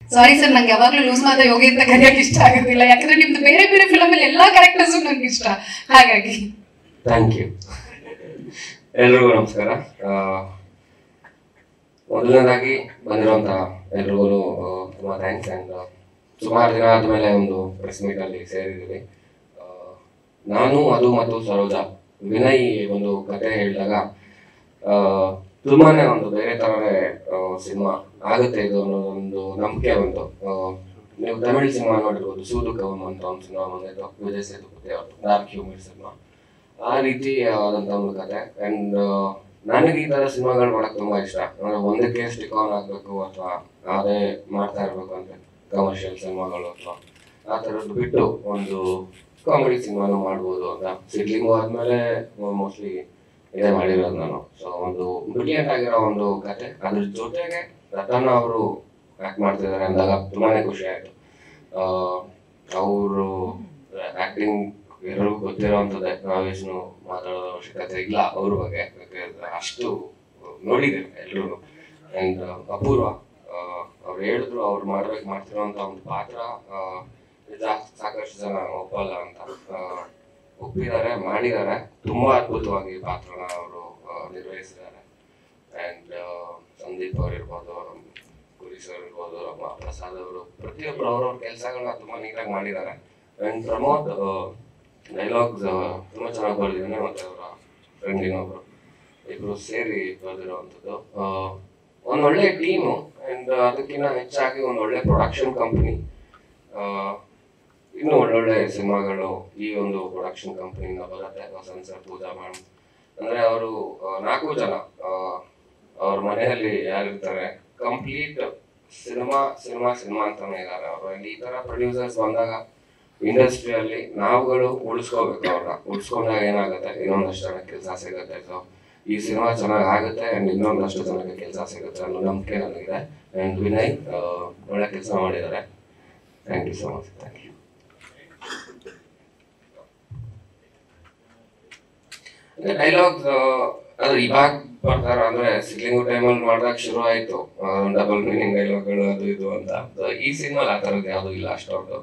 sorry sir ನಂಗೆ ಯಾವಾಗ್ಲೂ loose ಮಾತ ಯೋಗಿ ಅಂತ ಕರೆಯಕ್ಕೆ ಇಷ್ಟ ಆಗೋದಿಲ್ಲ ಯಾಕಂದ್ರೆ ನಿಮ್ದು ಬೇರೆ ಬೇರೆ ಫಿಲಮ್ ಅಲ್ಲಿ ಎಲ್ಲಾ ಕ್ಯಾರೆಕ್ಟರ್ಸು ನಂಗೆ ಇಷ್ಟ ಹಾಗಾಗಿ ಥ್ಯಾಂಕ್ ಯು ಎಲ್ರಿಗೂ ನಮಸ್ಕಾರ ಆ, ಮೊದಲನೇದಾಗಿ ಬಂದಿರುವಂತ ಎಲ್ರಿಗೂ ತುಂಬಾ ಥ್ಯಾಂಕ್ಸ್ ಆ್ಯಂಡ್ ಸುಮಾರು ದಿನ ಆದಮೇಲೆ ಒಂದು ಪ್ರೆಸ್ ಮೀಟ್ ಅಲ್ಲಿ ಸೇರಿದ್ದೀವಿ ಆ, ನಾನು ಅದು ಮತ್ತು ಸರೋಜಾ ವಿನಯ್ ಒಂದು ಕತೆ ಹೇಳಿದಾಗ ಆ, ತುಂಬಾನೇ ಒಂದು ಬೇರೆ ತರನೇ ಸಿನಿಮಾ ಆಗುತ್ತೆ ಇದು ಅನ್ನೋ ಒಂದು ನಂಬಿಕೆ ಬಂತು ಆ, ನೀವು ತಮಿಳ್ ಸಿನಿಮಾ ನೋಡಿರ್ಬೋದು ಸೂದು ಕವಂ ಅಂತ ಒಂದು ಸಿನಿಮಾ ಬಂದಿತ್ತು ವಿಜಯ್ ಸೇತುಪತಿ ಅವ್ರದ್ದು ಡಾರ್ಕ್ ಹ್ಯೂಮರ್ ಸಿನಿಮಾ ಆ ರೀತಿ ಆದಂತ ಒಂದು ಕತೆ ಅಂಡ್ ನನಗೆ ಈ ತರ ಸಿನಿಮಾಗಳು ಮಾಡಕ್ ತುಂಬಾ ಇಷ್ಟ ಅಂದ್ರೆ ಒಂದಕ್ಕೆ ಸ್ಟಿಕ್ ಆನ್ ಆಗ್ಬೇಕು ಅಥವಾ ಅದೇ ಮಾಡ್ತಾ ಇರ್ಬೇಕು ಅಂತ ಕಮರ್ಷಿಯಲ್ ಸಿನಿಮಾಗಳು ಅಥವಾ ಆ ಥರದ್ದು ಬಿಟ್ಟು ಒಂದು ಕಾಮಿಡಿ ಸಿನಿಮಾನು ಮಾಡ್ಬೋದು ಅಂತ ಸಿಡ್ಲಿಂಗು ಆದ್ಮೇಲೆ ಮೋಸ್ಟ್ಲಿ ಇದೇ ಮಾಡಿರೋದು ನಾನು ಸೊ ಒಂದು ಬ್ರಿಲಿಯಂಟ್ ಆಗಿರೋ ಒಂದು ಕತೆ ಅದ್ರ ಜೊತೆಗೆ ರತನ್ ಅವರು ಆಕ್ಟ್ ಮಾಡ್ತಿದ್ದಾರೆ ಅಂದಾಗ ತುಂಬಾನೇ ಖುಷಿ ಆಯ್ತು ಅವರು ಆಕ್ಟಿಂಗ್ ಎಲ್ಲರಿಗೂ ಗೊತ್ತಿರೋವಂಥದ್ದೇ ನಾವೇನು ಮಾತಾಡೋ ಅವಶ್ಯಕತೆ ಇಲ್ಲ ಅವ್ರ ಬಗ್ಗೆ ಯಾಕಂದ್ರೆ ಅಷ್ಟು ನೋಡಿದ್ದೇವೆ ಎಲ್ಲರೂ ಅಂಡ್ ಅಪೂರ್ವ ಅವ್ರು ಹೇಳಿದ್ರು ಅವ್ರು ಮಾಡ್ಬೇಕು ಮಾಡ್ತಿರೋಂಥ ಒಂದು ಪಾತ್ರ ಆ, ನಿಜ ಸಾಕಷ್ಟು ಜನ ಒಪ್ಪಲ್ಲ ಅಂತ ಆ, ಒಪ್ಪಿದ್ದಾರೆ ಮಾಡಿದ್ದಾರೆ ತುಂಬಾ ಅದ್ಭುತವಾಗಿ ಈ ಪಾತ್ರನ ಅವರು ನಿರ್ವಹಿಸಿದ್ದಾರೆ ಅಂಡ್ ಸಂದೀಪ್ ಅವ್ರು ಇರ್ಬೋದು ಗುರಿ ಸರ್ ಇರ್ಬೋದು ನಮ್ಮ ಪ್ರಸಾದ್ ಅವರು ಪ್ರತಿಯೊಬ್ಬರು ಅವ್ರವ್ರ ಕೆಲಸಗಳನ್ನ ತುಂಬಾ ನೀಟಾಗಿ ಮಾಡಿದ್ದಾರೆ ಅಂಡ್ ಪ್ರಮೋದ್ ಡೈಲಾಗ್ಸ್ ತುಂಬಾ ಚೆನ್ನಾಗಿ ಬರೆದಿದ್ದಾನೆ ಮತ್ತೆ ಅವರ ಫ್ರೆಂಡ್ ಇನ್ನೊಬ್ರು ಇಬ್ರು ಸೇರಿ ಬರೆದಿರುವಂಥದ್ದು ಒಂದು ಒಳ್ಳೆ ಟೀಮು ಅಂಡ್ ಅದಕ್ಕಿಂತ ಹೆಚ್ಚಾಗಿ ಒಂದು ಒಳ್ಳೆ ಪ್ರೊಡಕ್ಷನ್ ಕಂಪನಿ ಇನ್ನೂ ಒಳ್ಳೊಳ್ಳೆ ಸಿನಿಮಾಗಳು ಈ ಒಂದು ಪ್ರೊಡಕ್ಷನ್ ಕಂಪನಿಯಿಂದ ಬರುತ್ತೆ ವಸಂತ್ ಸರ್ ಪೂಜಾ ಮ್ಯಾಮ್ ಅಂದ್ರೆ ಅವರು ನಾಲ್ಕು ಜನ ಆ, ಅವ್ರ ಮನೆಯಲ್ಲಿ ಯಾರಿರ್ತಾರೆ ಕಂಪ್ಲೀಟ್ ಸಿನಿಮಾ ಸಿನಿಮಾ ಸಿನಿಮಾ ಅಂತಾನೆ ಇದ್ದಾರೆ ಅವರು ಈ ತರ ಪ್ರೊಡ್ಯೂಸರ್ಸ್ ಬಂದಾಗ ಇಂಡಸ್ಟ್ರಿಯಲ್ಲಿ ನಾವುಗಳು ಉಳಿಸ್ಕೋಬೇಕು ಅವ್ರನ್ನ ಉಳಿಸ್ಕೊಂಡಾಗ ಏನಾಗುತ್ತೆ ಇನ್ನೊಂದಷ್ಟು ಜನಕ್ಕೆ ಕೆಲಸ ಸಿಗುತ್ತೆ ಸೊ ಈ ಸಿನಿಮಾ ಚೆನ್ನಾಗಿ ಆಗುತ್ತೆ ಅಂಡ್ ಇನ್ನೊಂದಷ್ಟು ಜನಕ್ಕೆ ಕೆಲಸ ಸಿಗುತ್ತೆ ಅನ್ನೋ ನಂಬಿಕೆ ನನಗಿದೆ ಅಂಡ್ ವಿನಯ್ ಆ, ಒಳ್ಳೆ ಕೆಲಸ ಮಾಡಿದ್ದಾರೆ thank you so much thank you dialogues ಅಂದ್ರೆ ಇವಾಗ ಬರ್ತಾರ ಅಂದ್ರೆ ಸಿಗ್ಲಿಂಗು ಟೈಮಲ್ಲಿ ಮಾಡಿದಾಗ ಶುರು ಆಯ್ತು ಡಬಲ್ ಮೀನಿಂಗ್ ಡೈಲಾಗ್ಗಳು ಅದು ಇದು ಅಂತ So, ಈ ಸಿನಿಮಾಲ್ ಆ ಥರದ್ದು ಯಾವುದು ಇಲ್ಲ ಅಷ್ಟೊಂದು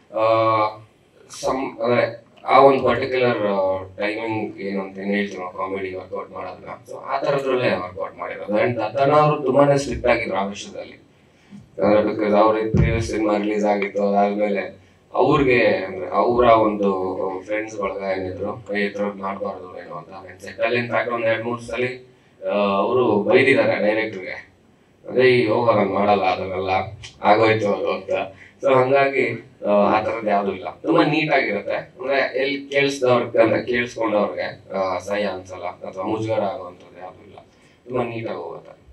ಸಮ್ ಅಂದ್ರೆ ಆ ಒಂದು ಪರ್ಟಿಕ್ಯುಲರ್ ಟೈಮಿಂಗ್ ಏನು ಅಂತ ಏನ್ ಹೇಳ್ತೀವಿ ಕಾಮಿಡಿ ವರ್ಕೌಟ್ ಮಾಡೋದನ್ನ ಸೊ ಆ ಥರದ್ರಲ್ಲೇ ವರ್ಕೌಟ್ ಮಾಡಿರೋದು ಅಂಡ್ ಅದನ್ನ ಅವರು ತುಂಬಾನೇ ಸ್ಟ್ರಿಕ್ಟ್ ಆಗಿದ್ರು ಆ ವಿಷಯದಲ್ಲಿ ಅಂದ್ರೆ ಬಿಕಾಸ್ ಅವ್ರಿಗೆ ಪ್ರೀವಿಯಸ್ ಸಿನಿಮಾ ರಿಲೀಸ್ ಆಗಿತ್ತು ಅದಾದ್ಮೇಲೆ ಅವ್ರಿಗೆ ಅಂದ್ರೆ ಅವರ ಒಂದು ಫ್ರೆಂಡ್ಸ್ ಬಳಗ ಏನಿದ್ರು ಈ ಥರ ಮಾಡ್ಬಾರ್ದು ಏನು ಅಂತ ಸೆಟ್ಟಲ್ಲಿ ಇನ್ಫ್ಯಾಕ್ಟ್ ಒಂದ್ ಎರಡ್ ಮೂರು ಸಲ ಅವರು ಬೈದಿದ್ದಾರೆ ಡೈರೆಕ್ಟರ್ಗೆ ಅದೇ ಈ ಹೋಗ ನಾನು ಮಾಡಲ್ಲ ಅದನ್ನೆಲ್ಲ ಆಗೋಯ್ತು ಅದು ಅಂತ ಸೊ ಹಂಗಾಗಿ ಆ, ಆ ಥರದ್ದು ಯಾವ್ದು ಇಲ್ಲ ತುಂಬಾ ನೀಟ್ ಆಗಿರುತ್ತೆ ಅಂದ್ರೆ ಎಲ್ಲಿ ಕೇಳಿಸ್ದವ್ರಿಗೆ ಅಂದ್ರೆ ಕೇಳಿಸ್ಕೊಂಡವ್ರಿಗೆ ಅಸಹ್ಯ ಅನ್ಸಲ್ಲ ಅಥವಾ ಮುಜುಗರ ಆಗುವಂಥದ್ದು ಯಾವ್ದು ಇಲ್ಲ ತುಂಬಾ ನೀಟಾಗಿ ಹೋಗುತ್ತೆ